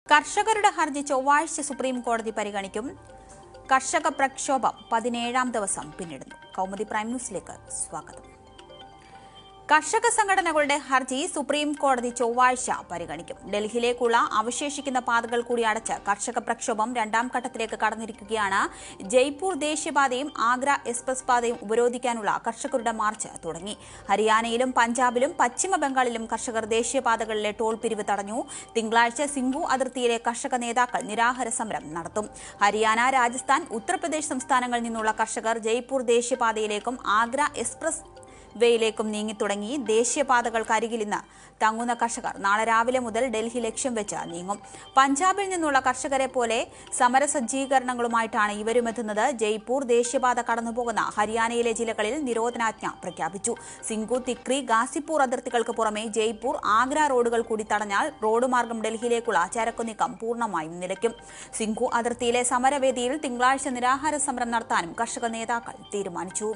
കർഷകരുടെ ഹർജി ചൊവ്വാഴ്ച സുപ്രീം കോടതി പരിഗണിക്കും കർഷക പ്രക്ഷോഭം പതിനേഴാം ദിവസം പിന്നിടുന്നു കൗമുദി പ്രൈം ന്യൂസിലേക്ക് സ്വാഗതം കർഷക സംഘടനകളുടെ ഹർജി സുപ്രീം കോടതി ചൊവ്വാഴ്ച പരിഗണിക്കും ഡൽഹിയിലേക്കുള്ള അവശേഷിക്കുന്ന പാതകൾ കൂടി അടച്ച് കർഷക പ്രക്ഷോഭം രണ്ടാം ഘട്ടത്തിലേക്ക് കടന്നിരിക്കുകയാണ് ജയ്പൂർ ദേശീയപാതയും ആഗ്ര എക്സ്പ്രസ് പാതയും ഉപരോധിക്കാനുള്ള കർഷകരുടെ മാർച്ച് തുടങ്ങി ഹരിയാനയിലും പഞ്ചാബിലും പശ്ചിമ ബംഗാളിലും കർഷകർ ദേശീയപാതകളിലെ ടോൾ പിരിവ് തടഞ്ഞു തിങ്കളാഴ്ച സിംഗു അതിർത്തിയിലെ കർഷക നേതാക്കൾ നിരാഹാര സമരം നടത്തും ഹരിയാന രാജസ്ഥാൻ ഉത്തർപ്രദേശ് സംസ്ഥാനങ്ങളിൽ നിന്നുള്ള കർഷകർ ജയ്പൂർ ദേശീയപാതയിലേക്കും ആഗ്ര എക്സ്പ്രസ് വേയിലേക്കും നീങ്ങിത്തുടങ്ങി ദേശീയപാതകൾക്കരികിൽ ഇന്ന് തങ്ങുന്ന കർഷകർ നാളെ രാവിലെ മുതൽ ഡൽഹി ലക്ഷ്യം വെച്ച് നീങ്ങും പഞ്ചാബിൽ നിന്നുള്ള കർഷകരെ പോലെ സമരസജ്ജീകരണങ്ങളുമായിട്ടാണ് ഇവരുമെത്തുന്നത് ജയ്പൂർ ദേശീയപാത കടന്നുപോകുന്ന ഹരിയാനയിലെ ജില്ലകളിൽ നിരോധനാജ്ഞ പ്രഖ്യാപിച്ചു സിംഗു തിക്രി ഗാസിപ്പൂർ അതിർത്തികൾക്ക് പുറമെ ജയ്പൂർ ആഗ്ര റോഡുകൾ കൂടി തടഞ്ഞാൽ റോഡ് മാർഗം ഡൽഹിയിലേക്കുള്ള ചരക്കു നീക്കം പൂർണ്ണമായും നിലയ്ക്കും സിംഗു അതിർത്തിയിലെ സമരവേദിയിൽ തിങ്കളാഴ്ച നിരാഹാര സമരം നടത്താനും കർഷക നേതാക്കൾ തീരുമാനിച്ചു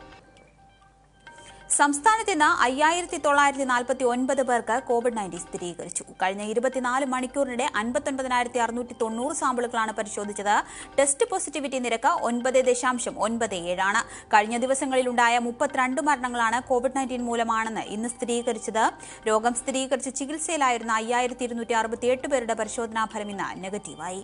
സംസ്ഥാനത്ത് ഇന്ന് അയ്യായിരത്തി തൊള്ളായിരത്തി നാൽപ്പത്തി ഒൻപത് പേർക്ക് കോവിഡ് നയൻറ്റീൻ സ്ഥിരീകരിച്ചു കഴിഞ്ഞ ഇരുപത്തിനാല് മണിക്കൂറിനിടെ അൻപത്തൊൻപതിനായിരത്തി അറുന്നൂറ്റി തൊണ്ണൂറ് സാമ്പിളുകളാണ് പരിശോധിച്ചത് ടെസ്റ്റ് പോസിറ്റിവിറ്റി നിരക്ക് ഒൻപത് ദശാംശം ഒൻപത് ഏഴാണ് കഴിഞ്ഞ ദിവസങ്ങളിലുണ്ടായ മുപ്പത്തിരണ്ട് മരണങ്ങളാണ് കോവിഡ് നയൻറ്റീൻ മൂലമാണെന്ന് ഇന്ന് സ്ഥിരീകരിച്ചത് രോഗം സ്ഥിരീകരിച്ച് ചികിത്സയിലായിരുന്ന അയ്യായിരത്തി ഇരുന്നൂറ്റി അറുപത്തിയെട്ട് പേരുടെ പരിശോധനാ ഫലം ഇന്ന് നെഗറ്റീവായി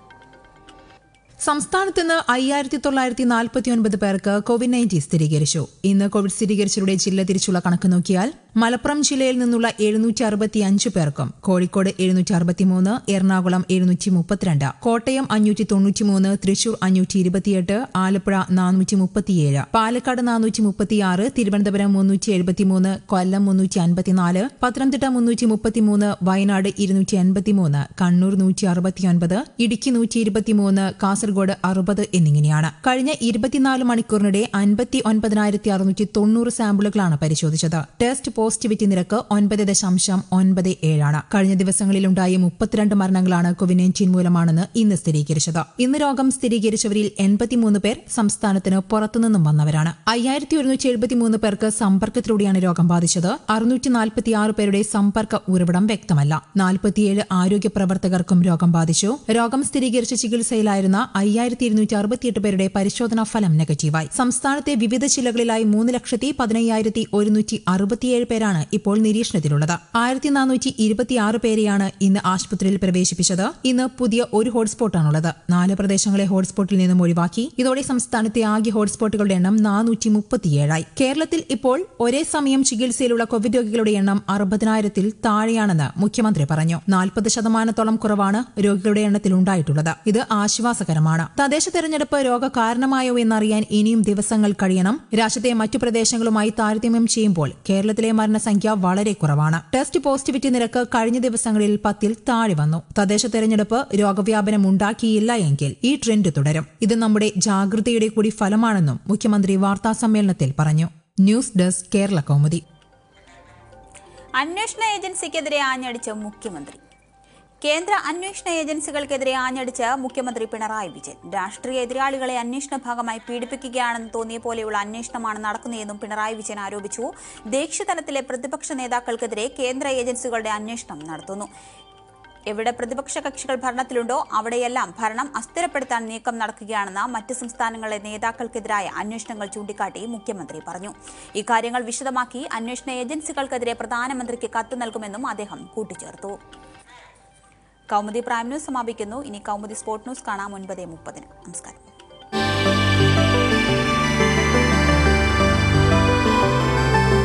സംസ്ഥാനത്ത് ഇന്ന് അയ്യായിരത്തി തൊള്ളായിരത്തി നാൽപ്പത്തിയൊൻപത് പേർക്ക് കോവിഡ് നയൻറ്റീൻ സ്ഥിരീകരിച്ചു ഇന്ന് കോവിഡ് സ്ഥിരീകരിച്ചവരുടെ ജില്ല തിരിച്ചുള്ള കണക്ക് നോക്കിയാൽ മലപ്പുറം ജില്ലയിൽ നിന്നുള്ള എഴുന്നൂറ്റി അറുപത്തി അഞ്ച് പേർക്കും കോഴിക്കോട് എഴുന്നൂറ്റി അറുപത്തിമൂന്ന് എറണാകുളം എഴുന്നൂറ്റി മുപ്പത്തിരണ്ട് കോട്ടയം അഞ്ഞൂറ്റി തൊണ്ണൂറ്റിമൂന്ന് തൃശൂർ അഞ്ഞൂറ്റി ഇരുപത്തിയെട്ട് ആലപ്പുഴ നാനൂറ്റി മുപ്പത്തിയേഴ് പാലക്കാട് നാനൂറ്റി മുപ്പത്തിയാറ് തിരുവനന്തപുരം മുന്നൂറ്റി എഴുപത്തിമൂന്ന് കൊല്ലം മുന്നൂറ്റി അൻപത്തിനാല് പത്തനംതിട്ട മുന്നൂറ്റി മുപ്പത്തിമൂന്ന് വയനാട് ഇരുന്നൂറ്റി അൻപത്തിമൂന്ന് കണ്ണൂർ നൂറ്റി അറുപത്തിയൊൻപത് ഇടുക്കി നൂറ്റി ഇരുപത്തിമൂന്ന് കാസർഗോഡ് അറുപത് എന്നിങ്ങനെയാണ് കഴിഞ്ഞ ഇരുപത്തിനാല് മണിക്കൂറിനിടെ അൻപത്തി ഒൻപതിനായിരത്തി അറുന്നൂറ്റി തൊണ്ണൂറ് സാമ്പിളുകളാണ് പരിശോധിച്ചത് ടെസ്റ്റ് പോസിറ്റിവിറ്റി നിരക്ക് ഒൻപത് ദശാംശം ഒൻപത് ഏഴാണ് കഴിഞ്ഞ ദിവസങ്ങളിലുണ്ടായ മുപ്പത്തിരണ്ട് മരണങ്ങളാണ് കോവിഡ് നയൻറ്റീൻ മൂലമാണെന്ന് ഇന്ന് സ്ഥിരീകരിച്ചത് ഇന്ന് രോഗം സ്ഥിരീകരിച്ചവരിൽ എൺപത്തിമൂന്ന് പേർ സംസ്ഥാനത്തിന് പുറത്തുനിന്നും വന്നവരാണ് അയ്യായിരത്തി ഒരുന്നൂറ്റി എഴുപത്തിമൂന്ന് പേർക്ക് സമ്പർക്കത്തിലൂടെയാണ് രോഗം ബാധിച്ചത് അറുന്നൂറ്റി നാൽപ്പത്തിയാറ് പേരുടെ സമ്പർക്ക ഉറവിടം വ്യക്തമല്ല നാൽപ്പത്തിയേഴ് ആരോഗ്യ പ്രവർത്തകർക്കും രോഗം ബാധിച്ചു രോഗം സ്ഥിരീകരിച്ച് ചികിത്സയിലായിരുന്ന അയ്യായിരത്തി ഇരുന്നൂറ്റി അറുപത്തിയെട്ട് പേരുടെ പരിശോധനാ ഫലം നെഗറ്റീവായി സംസ്ഥാനത്തെ വിവിധ ജില്ലകളിലായി മൂന്ന് ലക്ഷത്തി പതിനയ്യായിരത്തി ഒരുന്നൂറ്റി അറുപത്തിയേഴ് പേരാണ് ഇപ്പോൾ നിരീക്ഷണത്തിലുള്ളത് ആയിരത്തി നാനൂറ്റി ഇരുപത്തിയാറ് പേരെയാണ് ഇന്ന് ആശുപത്രിയിൽ പ്രവേശിപ്പിച്ചത് ഇന്ന് പുതിയ ഒരു ഹോട്ട്സ്പോട്ടാണുള്ളത് നാല് പ്രദേശങ്ങളെ ഹോട്ട്സ്പോട്ടിൽ നിന്നും ഒഴിവാക്കി ഇതോടെ സംസ്ഥാനത്തെ ആകെ ഹോട്ട്സ്പോട്ടുകളുടെ എണ്ണം നാനൂറ്റി മുപ്പത്തിയേഴായി കേരളത്തിൽ ഇപ്പോൾ ഒരേ സമയം ചികിത്സയിലുള്ള കോവിഡ് രോഗികളുടെ എണ്ണം അറുപതിനായിരത്തിൽ താഴെയാണെന്ന് മുഖ്യമന്ത്രി പറഞ്ഞു നാൽപ്പത് ശതമാനത്തോളം കുറവാണ് രോഗികളുടെ എണ്ണത്തിൽ ഉണ്ടായിട്ടുള്ളത് ഇത് ആശ്വാസകരമാണ് തദ്ദേശ തെരഞ്ഞെടുപ്പ് രോഗകാരണമായോ എന്നറിയാൻ ഇനിയും ദിവസങ്ങൾ കഴിയണം രാജ്യത്തെ മറ്റു പ്രദേശങ്ങളുമായി താരതമ്യം ചെയ്യുമ്പോൾ കേരളത്തിലെ മരണസംഖ്യ വളരെ കുറവാണ് ടെസ്റ്റ് പോസിറ്റിവിറ്റി നിരക്ക് കഴിഞ്ഞ ദിവസങ്ങളിൽ പത്തിൽ താഴെ വന്നു തദ്ദേശ തെരഞ്ഞെടുപ്പ് രോഗവ്യാപനം ഉണ്ടാക്കിയില്ല എങ്കിൽ ഈ ട്രെൻഡ് തുടരും ഇത് നമ്മുടെ ജാഗ്രതയുടെ കൂടി ഫലമാണെന്നും മുഖ്യമന്ത്രി വാർത്താ സമ്മേളനത്തിൽ പറഞ്ഞു ന്യൂസ് ഡെസ്ക് കേരള കൗമുദി അന്വേഷണ ഏജൻസിക്കെതിരെ ആഞ്ഞടിച്ച മുഖ്യമന്ത്രി കേന്ദ്ര അന്വേഷണ ഏജൻസികൾക്കെതിരെ ആഞ്ഞടിച്ച് മുഖ്യമന്ത്രി പിണറായി വിജയൻ രാഷ്ട്രീയ എതിരാളികളെ അന്വേഷണ ഭാഗമായി പീഡിപ്പിക്കുകയാണെന്ന് തോന്നിയ പോലെയുള്ള അന്വേഷണമാണ് നടക്കുന്നതെന്നും പിണറായി വിജയൻ ആരോപിച്ചു ദേശീയതലത്തിലെ പ്രതിപക്ഷ നേതാക്കൾക്കെതിരെ കേന്ദ്ര ഏജൻസികളുടെ അന്വേഷണം നടത്തുന്നു എവിടെ പ്രതിപക്ഷ കക്ഷികൾ ഭരണത്തിലുണ്ടോ അവിടെയെല്ലാം ഭരണം അസ്ഥിരപ്പെടുത്താൻ നീക്കം നടക്കുകയാണെന്ന് മറ്റ് സംസ്ഥാനങ്ങളിലെ നേതാക്കൾക്കെതിരായ അന്വേഷണങ്ങൾ ചൂണ്ടിക്കാട്ടി മുഖ്യമന്ത്രി പറഞ്ഞു ഇക്കാര്യങ്ങൾ വിശദമാക്കി അന്വേഷണ ഏജൻസികൾക്കെതിരെ പ്രധാനമന്ത്രിക്ക് കത്ത് നൽകുമെന്നും അദ്ദേഹം കൂട്ടിച്ചേർത്തു കൗമുദി പ്രൈം ന്യൂസ് സമാപിക്കുന്നു ഇനി കൗമുദി സ്പോർട്ട് ന്യൂസ് കാണാം ഒൻപത് മുപ്പതിന് നമസ്കാരം